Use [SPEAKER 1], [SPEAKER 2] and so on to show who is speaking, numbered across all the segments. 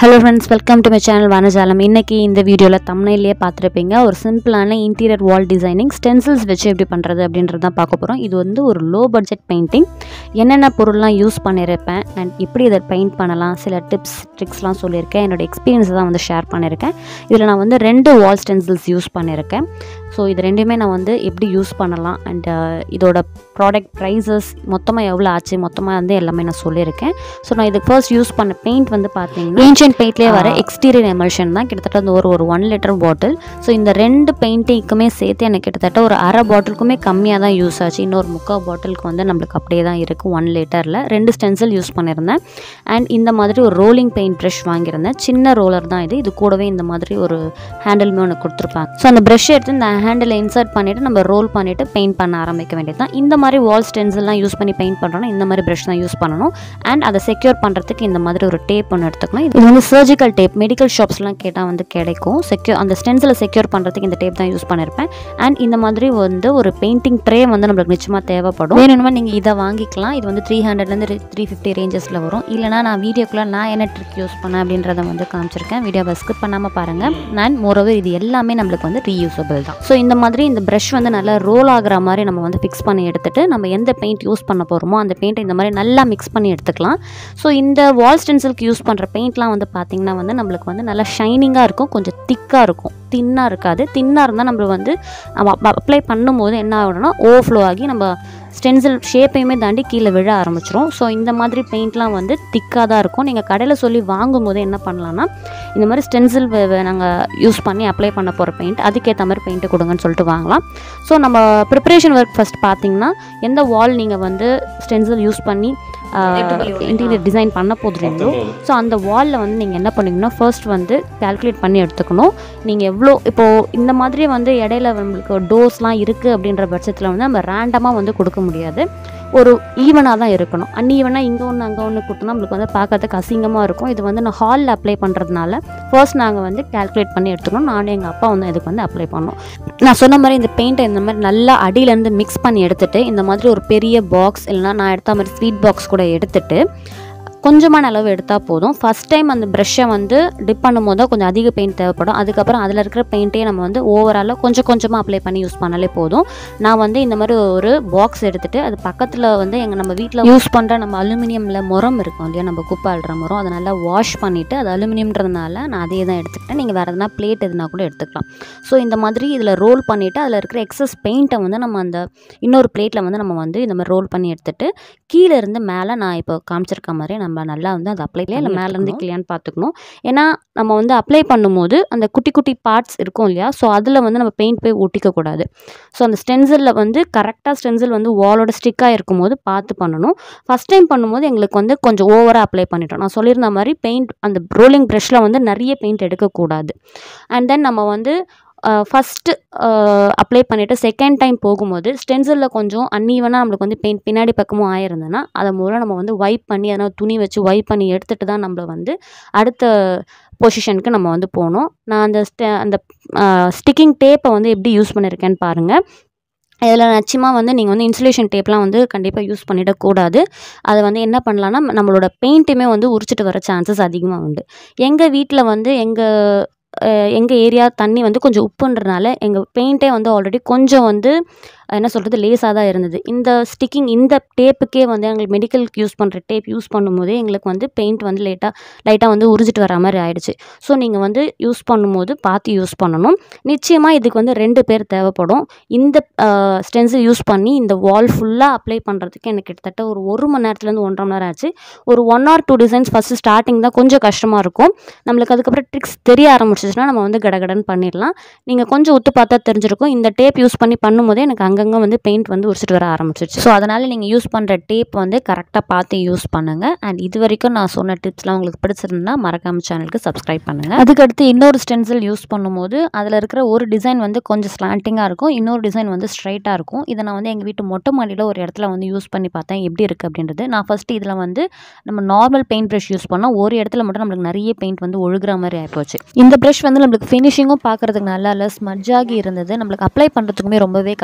[SPEAKER 1] hello friends welcome to my channel Vanajalam இன்னைக்கு இந்த வீடியோவில் தமிழ்லேயே பார்த்துருப்பீங்க ஒரு சிம்பிளான இன்டீரியர் வால் டிசைனிங் ஸ்டென்சில்ஸ் வச்சு எப்படி பண்ணுறது அப்படின்றது தான் பார்க்க போகிறோம் இது வந்து ஒரு லோ பட்ஜெட் பெயிண்டிங் என்னென்ன பொருள்லாம் யூஸ் பண்ணியிருப்பேன் அண்ட் எப்படி இதை பெயிண்ட் பண்ணலாம் சில டிப்ஸ் ட்ரிக்ஸ்லாம் சொல்லியிருக்கேன் என்னோட எக்ஸ்பீரியன்ஸ் தான் வந்து ஷேர் பண்ணியிருக்கேன் இதில் நான் வந்து ரெண்டு வால் ஸ்டென்சில்ஸ் யூஸ் பண்ணியிருக்கேன் ஸோ இது ரெண்டுமே நான் வந்து எப்படி யூஸ் பண்ணலாம் அண்ட் இதோட ப்ராடக்ட் ப்ரைஸஸ் மொத்தமாக எவ்வளோ ஆச்சு மொத்தமாக வந்து எல்லாமே நான் சொல்லியிருக்கேன் ஸோ நான் இதுக்கு ஃபர்ஸ்ட் யூஸ் பண்ண பெயிண்ட் வந்து பார்த்தீங்கன்னா ஏன்ஷியன் பெயிண்ட்லேயே வர எக்ஸ்டீரியர் எமல்ஷன் தான் கிட்டத்தட்ட வந்து ஒரு ஒரு ஒன் லிட்டர் பாட்டில் ஸோ இந்த ரெண்டு பெயிண்டிங்க்குமே சேர்த்து எனக்கு கிட்டத்தட்ட ஒரு அரை பாட்டிலுக்குமே கம்மியாக தான் யூஸ் ஆச்சு இன்னொரு முக்கால் பாட்டிலுக்கு வந்து நம்மளுக்கு அப்படியே தான் இருக்குது ஒன் லிட்டரில் ரெண்டு ஸ்டென்சில் யூஸ் பண்ணியிருந்தேன் அண்ட் இந்த மாதிரி ஒரு ரோலிங் பெயிண்ட் ப்ரஷ் வாங்கியிருந்தேன் சின்ன ரோலர் தான் இது இது கூடவே இந்த மாதிரி ஒரு ஹேண்டிலுமே ஒன்று கொடுத்துருப்பாங்க ஸோ அந்த ப்ரஷ் எடுத்து இந்த ஹேண்டில் இன்சர்ட் பண்ணிவிட்டு நம்ம ரோல் பண்ணிவிட்டு பெயிண்ட் பண்ண ஆரம்பிக்க வேண்டியது தான் இந்த மாதிரி வால் ஸ்டென்சில்லாம் யூஸ் பண்ணி பெயிண்ட் பண்ணுறோன்னா இந்த மாதிரி ப்ரஷ் தான் யூஸ் பண்ணணும் அண்ட் அதை செக்யூர் பண்ணுறதுக்கு இந்த மாதிரி ஒரு டேப் ஒன்று எடுத்துக்கணும் இது வந்து சர்ஜிக்கல் டேப் மெடிக்கல் ஷாப்ஸ்லாம் கேட்டால் வந்து கிடைக்கும் செக்யூர் அந்த ஸ்டென்சில் செக்யூர் பண்ணுறதுக்கு இந்த டேப் தான் யூஸ் பண்ணியிருப்பேன் அண்ட் இந்த மாதிரி வந்து ஒரு பெயிண்டிங் ட்ரே வந்து நம்மளுக்கு நிச்சயமாக தேவைப்படும் வேணும்னா நீங்கள் இதை வாங்கிக்கலாம் இது வந்து த்ரீ ஹண்ட்ரட்லேருந்து த்ரீ ஃபிஃப்டி ரேஞ்சஸில் வரும் இல்லைனா நான் வீடியோக்குள்ளே நான் என்ன ட்ரிக் யூஸ் பண்ணேன் அப்படின்றத வந்து காமிச்சிருக்கேன் வீடியோவை ஸ்கிப் பண்ணாமல் பாருங்கள் நான் மோரோவர் இது எல்லாமே நம்மளுக்கு வந்து ரீயூசபிள் தான் ஸோ இந்த மாதிரி இந்த ப்ரஷ் வந்து நல்லா ரோல் ஆகிற மாதிரி நம்ம வந்து ஃபிக்ஸ் பண்ணி எடுத்துட்டு நம்ம எந்த பெயிண்ட் யூஸ் பண்ண போகிறோமோ அந்த பெயிண்ட்டை இந்த மாதிரி நல்லா மிக்ஸ் பண்ணி எடுத்துக்கலாம் ஸோ இந்த வால் ஸ்டென்சிலுக்கு யூஸ் பண்ணுற பெயிண்ட்லாம் வந்து பார்த்திங்கன்னா வந்து நம்மளுக்கு வந்து நல்லா ஷைனிங்காக இருக்கும் கொஞ்சம் திக்காக இருக்கும் தின்னாக இருக்காது தின்னாக இருந்தால் நம்ம வந்து நம்ம அப்ளை பண்ணும்போது என்ன ஆகணும்னா ஓவர்ஃப்ளோ ஆகி நம்ம ஸ்டென்சில் ஷேப்பையுமே தாண்டி கீழே விழ ஆரம்பிச்சிரும் ஸோ இந்த மாதிரி பெயிண்ட்லாம் வந்து திக்காக தான் இருக்கும் நீங்கள் கடையில் சொல்லி வாங்கும்போது என்ன பண்ணலான்னா இந்த மாதிரி ஸ்டென்சில் நாங்கள் யூஸ் பண்ணி அப்ளை பண்ண போகிற பெயிண்ட் அதுக்கேற்ற மாதிரி பெயிண்ட்டு கொடுங்கன்னு சொல்லிட்டு வாங்கலாம் ஸோ நம்ம ப்ரிப்பரேஷன் ஒர்க் ஃபஸ்ட் பார்த்தீங்கன்னா எந்த வால் நீங்கள் வந்து ஸ்டென்சில் யூஸ் பண்ணி இன்டீரியர் டிசைன் பண்ண போதுறீங்களோ ஸோ அந்த வாலில் வந்து நீங்கள் என்ன பண்ணுவீங்கன்னா ஃபர்ஸ்ட் வந்து கால்குலேட் பண்ணி எடுத்துக்கணும் நீங்கள் எவ்வளோ இப்போது இந்த மாதிரி வந்து இடையில நம்மளுக்கு டோஸ்லாம் இருக்குது அப்படின்ற பட்சத்தில் வந்து நம்ம ரேண்டமாக வந்து கொடுக்க முடியாது ஒரு ஈவனாக தான் இருக்கணும் அன்ஈவனாக இங்கே ஒன்று அங்கே ஒன்று கொடுத்தோம்னா நம்மளுக்கு வந்து பார்க்கறதுக்கு அசிங்கமாக இருக்கும் இது வந்து நான் ஹாலில் அப்ளை பண்ணுறதுனால ஃபர்ஸ்ட் நாங்கள் வந்து கால்குலேட் பண்ணி எடுத்துக்கணும் நானும் எங்கள் அப்பா வந்து இதுக்கு வந்து அப்ளை பண்ணோம் நான் சொன்ன மாதிரி இந்த பெயிண்ட்டை இந்த மாதிரி நல்லா அடியிலேருந்து மிக்ஸ் பண்ணி எடுத்துகிட்டு இந்த மாதிரி ஒரு பெரிய பாக்ஸ் இல்லைனா நான் எடுத்த மாதிரி ஸ்வீட் பாக்ஸ் கூட எடுத்துகிட்டு கொஞ்சமான அளவு எடுத்தால் போதும் ஃபஸ்ட் டைம் அந்த ப்ரெஷ்ஷை வந்து டிப் பண்ணும்போது தான் கொஞ்சம் அதிக பெயிண்ட் தேவைப்படும் அதுக்கப்புறம் அதில் இருக்கிற பெயிண்ட்டே நம்ம வந்து ஓவராலாக கொஞ்சம் கொஞ்சமாக அப்ளை பண்ணி யூஸ் பண்ணாலே போதும் நான் வந்து இந்த மாதிரி ஒரு பாக்ஸ் எடுத்துகிட்டு அது பக்கத்தில் வந்து எங்கள் நம்ம வீட்டில் யூஸ் பண்ணுற நம்ம அலுமினியமில் முறம் இருக்கும் இல்லையா நம்ம குப்பை அழுற முறம் அதை நல்லா வாஷ் பண்ணிவிட்டு அது அலுமினியம்ன்றதுனால நான் அதே தான் எடுத்துக்கிட்டேன் நீங்கள் வேறு எதனா பிளேட் எதுனா கூட எடுத்துக்கலாம் ஸோ இந்த மாதிரி இதில் ரோல் பண்ணிவிட்டு அதில் இருக்கிற எக்ஸஸ் பெயிண்ட்டை வந்து நம்ம அந்த இன்னொரு பிளேட்டில் வந்து நம்ம வந்து இந்த மாதிரி ரோல் பண்ணி எடுத்துகிட்டு கீழே இருந்து மேலே நான் இப்போ காமிச்சிருக்க மாதிரி நம்ம நல்லா வந்து அது அப்ளை இல்லை மேலேருந்து கிளியான்னு பார்த்துக்கணும் ஏன்னா நம்ம வந்து அப்ளை பண்ணும்போது அந்த குட்டி குட்டி பார்ட்ஸ் இருக்கும் இல்லையா ஸோ அதில் வந்து நம்ம பெயிண்ட் போய் ஒட்டிக்கக்கூடாது ஸோ அந்த ஸ்டென்சிலில் வந்து கரெக்டாக ஸ்டென்சில் வந்து வாலோட ஸ்டிக்காக இருக்கும்போது பார்த்து பண்ணணும் ஃபஸ்ட் டைம் பண்ணும்போது எங்களுக்கு வந்து கொஞ்சம் ஓவராக அப்ளை பண்ணிட்டோம் நான் சொல்லியிருந்த மாதிரி பெயிண்ட் அந்த ரோலிங் ப்ரஷில் வந்து நிறைய பெயிண்ட் எடுக்கக்கூடாது அண்ட் தென் நம்ம வந்து ஃபஸ்ட்டு அப்ளை பண்ணிவிட்டு செகண்ட் டைம் போகும்போது ஸ்டென்சிலில் கொஞ்சம் அன்னீவனாக நம்மளுக்கு வந்து பெயிண்ட் பின்னாடி பக்கமும் ஆயிருந்ததுன்னா அதை மூலம் நம்ம வந்து வைப் பண்ணி அதனால் துணி வச்சு வைப் பண்ணி எடுத்துகிட்டு தான் நம்மள வந்து அடுத்த பொசிஷனுக்கு நம்ம வந்து போகணும் நான் அந்த ஸ்டெ அந்த ஸ்டிக்கிங் டேப்பை வந்து எப்படி யூஸ் பண்ணியிருக்கேன்னு பாருங்கள் இதில் நிச்சயமாக வந்து நீங்கள் வந்து இன்சுலேஷன் டேப்லாம் வந்து கண்டிப்பாக யூஸ் பண்ணிடக்கூடாது அதை வந்து என்ன பண்ணலான்னா நம்மளோட பெயிண்ட்டுமே வந்து உரிச்சிட்டு வர சான்சஸ் அதிகமாக உண்டு எங்கள் வீட்டில் வந்து எங்கள் எங்கள் ஏரியா தண்ணி வந்து கொஞ்சம் உப்புன்றனால எங்கள் பெயிண்ட்டே வந்து ஆல்ரெடி கொஞ்சம் வந்து என்ன சொல்கிறது லேஸாக தான் இருந்தது இந்த ஸ்டிக்கிங் இந்த டேப்புக்கே வந்து எங்களுக்கு மெடிக்கலுக்கு யூஸ் பண்ணுற டேப் யூஸ் பண்ணும்போதே எங்களுக்கு வந்து பெயிண்ட் வந்து லேட்டாக லைட்டாக வந்து உறிஞ்சிட்டு வர மாதிரி ஆயிடுச்சு ஸோ நீங்கள் வந்து யூஸ் பண்ணும்போது பார்த்து யூஸ் பண்ணணும் நிச்சயமாக இதுக்கு வந்து ரெண்டு பேர் தேவைப்படும் இந்த ஸ்டென்சில் யூஸ் பண்ணி இந்த வால் ஃபுல்லாக அப்ளை பண்ணுறதுக்கு எனக்கு கிட்டத்தட்ட ஒரு ஒரு மணி நேரத்துலேருந்து ஒன்றரை மணி நேரம் ஆச்சு ஒரு one or two designs first starting தான் கொஞ்சம் கஷ்டமாக இருக்கும் நம்மளுக்கு அதுக்கப்புறம் ட்ரிக்ஸ் தெரிய ஆரம்பிச்சிச்சுன்னா நம்ம வந்து கடகடன்னு பண்ணிடலாம் நீங்கள் கொஞ்சம் ஒத்து பார்த்தா தெரிஞ்சிருக்கும் இந்த டேப் யூஸ் பண்ணி பண்ணும்போதே எனக்கு அங்கங்கே வந்து பெயிண்ட் வந்து உரிச்சிட்டு வர ஆரம்பிச்சிருச்சு ஸோ அதனால் நீங்கள் யூஸ் பண்ணுற டேப் வந்து கரெக்டாக பார்த்து யூஸ் பண்ணுங்கள் அண்ட் இது வரைக்கும் நான் சொன்ன டிப்ஸ்லாம் உங்களுக்கு பிடிச்சிருந்தா மறக்காம சேனலுக்கு சப்ஸ்கிரைப் பண்ணுங்கள் அதுக்கடுத்து இன்னொரு ஸ்டென்சில் யூஸ் பண்ணும்போது அதில் இருக்கிற ஒரு டிசைன் வந்து கொஞ்சம் ஸ்லாண்டிங்காக இருக்கும் இன்னொரு டிசைன் வந்து ஸ்ட்ரைட்டாக இருக்கும் இதை நான் வந்து எங்கள் வீட்டு மொட்டை மாடியில் ஒரு இடத்துல வந்து யூஸ் பண்ணி பார்த்தேன் எப்படி இருக்குது அப்படின்றது நான் ஃபஸ்ட்டு இதில் வந்து நம்ம நார்மல் பெயிண்ட் ப்ரஷ் யூஸ் பண்ணால் ஒரு இடத்துல மட்டும் நம்மளுக்கு நிறைய பெயிண்ட் வந்து ஒழுகுற மாதிரி ஆகிப்போச்சு இந்த ப்ரஷ் வந்து நம்மளுக்கு ஃபினிஷிங்கும் பார்க்குறதுக்கு நல்லா இல்லை ஸ்மட்ஜ் ஆகி இருந்தது நம்மளுக்கு அப்ளை பண்ணுறதுக்குமே ரொம்பவே கஷ்டமாக இருந்தது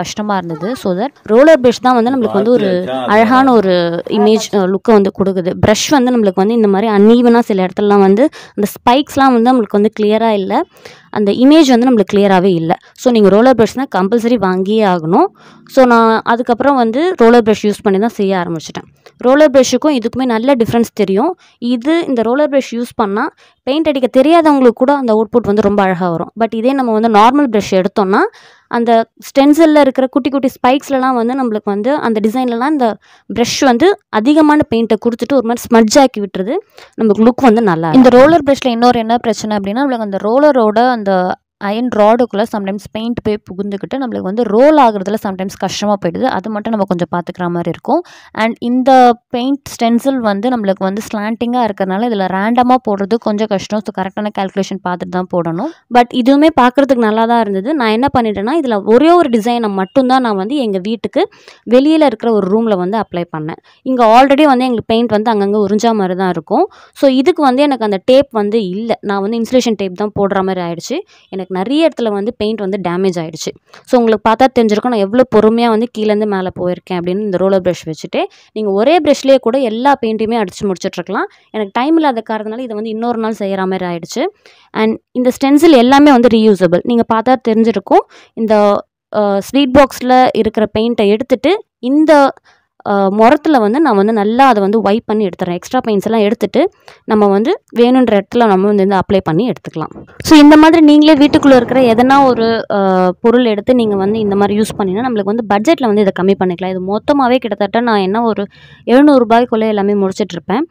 [SPEAKER 1] இருந்தது ஸோ தட் ரோலர் ப்ரஷ் தான் வந்து நம்மளுக்கு வந்து ஒரு அழகான ஒரு இமேஜ் லுக்கை வந்து கொடுக்குது ப்ரஷ் வந்து நம்மளுக்கு வந்து இந்த மாதிரி அன்ஈவனாக சில இடத்துலலாம் வந்து அந்த ஸ்பைக்ஸ்லாம் வந்து நம்மளுக்கு வந்து கிளியராக இல்லை அந்த இமேஜ் வந்து நம்மளுக்கு கிளியராகவே இல்லை ஸோ நீங்கள் ரோலர் ப்ரஷ்னால் கம்பல்சரி வாங்கியே ஆகணும் ஸோ நான் அதுக்கப்புறம் வந்து ரோலர் ப்ரஷ் யூஸ் பண்ணி தான் செய்ய ஆரம்பிச்சிட்டேன் ரோலர் ப்ரஷ்ஷுக்கும் இதுக்குமே நல்ல டிஃப்ரென்ஸ் தெரியும் இது இந்த ரோலர் ப்ரஷ் யூஸ் பண்ணால் பெயிண்ட் அடிக்க தெரியாதவங்களுக்கு கூட அந்த அவுட்புட் வந்து ரொம்ப அழகாக வரும் பட் இதே நம்ம வந்து நார்மல் ப்ரஷ் எடுத்தோம்னா அந்த ஸ்டென்சிலில் இருக்கிற குட்டி குட்டி ஸ்பைக்ஸ்லலாம் வந்து நம்மளுக்கு வந்து அந்த டிசைன்லலாம் இந்த ப்ரஷ் வந்து அதிகமான பெயிண்ட்டை கொடுத்துட்டு ஒரு மாதிரி ஸ்மட்ஜ் ஆக்கி விட்டுருது நமக்கு லுக் வந்து நல்லா
[SPEAKER 2] இந்த ரோலர் ப்ரஷ்ல இன்னொரு என்ன பிரச்சனை அப்படின்னா நம்மளுக்கு அந்த ரோலரோட அந்த அயன் ராடுக்குள்ளே சம்டைம்ஸ் பெயிண்ட் போய் புகுந்துக்கிட்டு நம்மளுக்கு வந்து ரோல் ஆகுறதுல சம்டைம்ஸ் கஷ்டமாக போயிடுது அது மட்டும் நம்ம கொஞ்சம் பார்த்துக்கிற மாதிரி இருக்கும் அண்ட் இந்த பெயிண்ட் ஸ்டென்சில் வந்து நம்மளுக்கு வந்து ஸ்லாண்டிங்காக இருக்கிறதுனால இதில் ரேண்டமாக போடுறது கொஞ்சம் கஷ்டம் ஸோ கரெக்டான கால்குலேஷன் பார்த்துட்டு தான் போடணும்
[SPEAKER 1] பட் இதுவுமே பார்க்குறதுக்கு நல்லா தான் இருந்தது நான் என்ன பண்ணிட்டேன்னா இதில் ஒரே ஒரு டிசைனை மட்டும்தான் நான் வந்து எங்கள் வீட்டுக்கு வெளியில் இருக்கிற ஒரு ரூமில் வந்து அப்ளை பண்ணேன் இங்கே ஆல்ரெடி வந்து எங்களுக்கு பெயிண்ட் வந்து அங்கங்கே உறிஞ்சா மாதிரி தான் இருக்கும் ஸோ இதுக்கு வந்து எனக்கு அந்த டேப் வந்து இல்லை நான் வந்து இன்சுலேஷன் டேப் தான் போடுற மாதிரி ஆயிடுச்சு எனக்கு நிறைய இடத்துல வந்து பெயிண்ட் வந்து டேமேஜ் ஆயிடுச்சு ஸோ உங்களுக்கு பார்த்தா தெரிஞ்சிருக்கும் நான் எவ்வளோ பொறுமையாக வந்து கீழேருந்து மேலே போயிருக்கேன் அப்படின்னு இந்த ரோலர் ப்ரஷ் வச்சுட்டு நீங்கள் ஒரே ப்ரஷ்லேயே கூட எல்லா பெயிண்ட்டையுமே அடிச்சு முடிச்சிட்ருக்கலாம் எனக்கு டைம் இல்லாத காரணத்தினால இதை வந்து இன்னொரு நாள் செய்கிற மாதிரி ஆயிடுச்சு அண்ட் இந்த ஸ்டென்சில் எல்லாமே வந்து ரீயூசபிள் நீங்கள் பார்த்தா தெரிஞ்சிருக்கும் இந்த ஸ்வீட் பாக்ஸில் இருக்கிற பெயிண்ட்டை எடுத்துட்டு இந்த முரத்தில் வந்து நான் வந்து நல்லா அதை வந்து வைப் பண்ணி எடுத்துறேன் எக்ஸ்ட்ரா பெயிண்ட்ஸ் எல்லாம் எடுத்துட்டு நம்ம வந்து வேணுன்ற இடத்துல நம்ம வந்து இந்த அப்ளை பண்ணி எடுத்துக்கலாம் ஸோ இந்த மாதிரி நீங்களே வீட்டுக்குள்ளே இருக்கிற எதனா ஒரு அஹ், பொருள் எடுத்து நீங்கள் வந்து இந்த மாதிரி யூஸ் பண்ணினா நம்மளுக்கு வந்து பட்ஜெட்டில் வந்து இதை கம்மி பண்ணிக்கலாம் இது மொத்தமாகவே கிட்டத்தட்ட நான் என்ன ஒரு எழுநூறுபாய்க்குள்ளே எல்லாமே முடிச்சிட்ருப்பேன்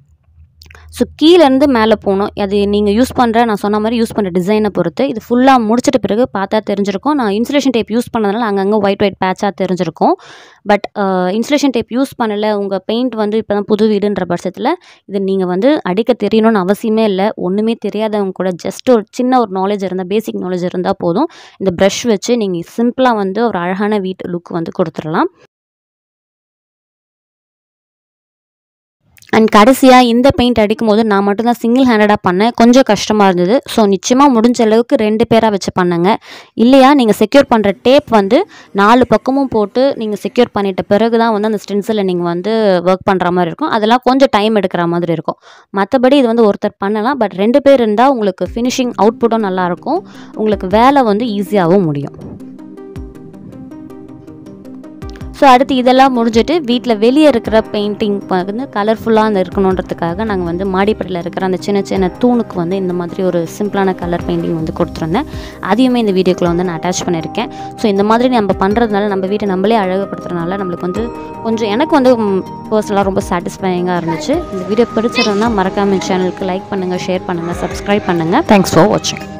[SPEAKER 1] ஸோ கீழேருந்து மேலே போகணும் அது நீங்கள் யூஸ் பண்ணுற நான் சொன்ன மாதிரி யூஸ் பண்ணுற டிசைனை பொறுத்து இது ஃபுல்லாக முடிச்சிட்ட பிறகு பார்த்தா தெரிஞ்சிருக்கும் நான் இன்சுலேஷன் டேப் யூஸ் பண்ணதுனால அங்கங்கே ஒயிட் ஒயிட் பேட்சாக தெரிஞ்சிருக்கும் பட் இன்சுலேஷன் டேப் யூஸ் பண்ணலை உங்கள் பெயிண்ட் வந்து இப்போ தான் புது வீடுன்ற பட்சத்தில் இது நீங்கள் வந்து அடிக்க தெரியணும்னு அவசியமே இல்லை ஒன்றுமே தெரியாதவங்க கூட ஜஸ்ட் ஒரு சின்ன ஒரு நாலேஜ் இருந்தால் பேசிக் நாலேஜ் இருந்தால் போதும் இந்த ப்ரஷ் வச்சு நீங்கள் சிம்பிளாக வந்து ஒரு அழகான வீட்டு லுக் வந்து கொடுத்துடலாம் அண்ட் கடைசியாக இந்த பெயிண்ட் அடிக்கும்போது நான் மட்டும்தான் சிங்கிள் ஹேண்டடாக பண்ணேன் கொஞ்சம் கஷ்டமாக இருந்தது ஸோ நிச்சயமாக முடிஞ்ச அளவுக்கு ரெண்டு பேராக வச்சு பண்ணுங்க இல்லையா நீங்கள் செக்யூர் பண்ணுற டேப் வந்து நாலு பக்கமும் போட்டு நீங்கள் செக்யூர் பண்ணிட்ட பிறகு தான் வந்து அந்த ஸ்டென்சிலில் நீங்கள் வந்து ஒர்க் பண்ணுற மாதிரி இருக்கும் அதெல்லாம் கொஞ்சம் டைம் எடுக்கிற மாதிரி இருக்கும் மற்றபடி இது வந்து ஒருத்தர் பண்ணலாம் பட் ரெண்டு பேர் இருந்தால் உங்களுக்கு ஃபினிஷிங் அவுட்புட்டும் நல்லாயிருக்கும் உங்களுக்கு வேலை வந்து ஈஸியாகவும் முடியும் ஸோ அடுத்து இதெல்லாம் முடிஞ்சுட்டு வீட்டில் வெளியே இருக்கிற பெயிண்டிங் வந்து கலர்ஃபுல்லாக அந்த இருக்கணுன்றதுக்காக நாங்கள் வந்து மாடிப்படியில் இருக்கிற அந்த சின்ன சின்ன தூணுக்கு வந்து இந்த மாதிரி ஒரு சிம்பிளான கலர் பெயிண்டிங் வந்து கொடுத்துருந்தேன் அதையுமே இந்த வீடியோக்குள்ள வந்து நான் அட்டாச் பண்ணியிருக்கேன் ஸோ இந்த மாதிரி நம்ம பண்ணுறதுனால நம்ம வீட்டை நம்மளே அழகுபடுத்துறதுனால நம்மளுக்கு வந்து கொஞ்சம் எனக்கு வந்து பர்சனலாக ரொம்ப சாட்டிஸ்ஃபையிங்காக இருந்துச்சு இந்த வீடியோ பிடிச்சிருந்தா மறக்காமல் சேனலுக்கு லைக் பண்ணுங்கள் ஷேர் பண்ணுங்கள் சப்ஸ்கிரைப் பண்ணுங்கள்
[SPEAKER 2] தேங்க்ஸ் ஃபார் வாட்சிங்